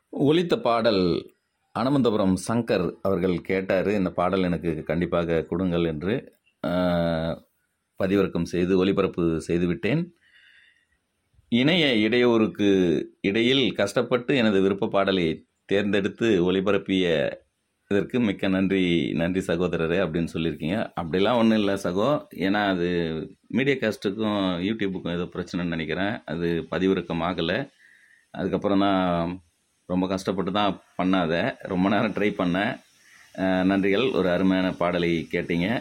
ஒலித்த பாடல் அனுமந்தபுரம் சங்கர் அவர்கள் கேட்டார் இந்த பாடல் எனக்கு கண்டிப்பாக கொடுங்கள் என்று ஆஹ், பதிவிறக்கம் செய்து ஒலிபரப்பு செய்துவிட்டேன் இணைய இடையூறுக்கு இடையில் கஷ்டப்பட்டு எனது விருப்ப பாடலை தேர்ந்தெடுத்து ஒலிபரப்பிய இதற்கு மிக்க நன்றி நன்றி சகோதரரே அப்படின்னு சொல்லியிருக்கீங்க அப்படிலாம் ஒன்றும் இல்லை சகோ ஏன்னா அது மீடியா காஸ்ட்டுக்கும் யூடியூப்புக்கும் ஏதோ பிரச்சனைன்னு நினைக்கிறேன் அது பதிவிறக்கம் ஆகலை அதுக்கப்புறம் தான் ரொம்ப கஷ்டப்பட்டு தான் பண்ணாத ரொம்ப நேரம் ட்ரை பண்ணேன் அஹ் நன்றிகள் ஒரு அருமையான பாடலை கேட்டீங்க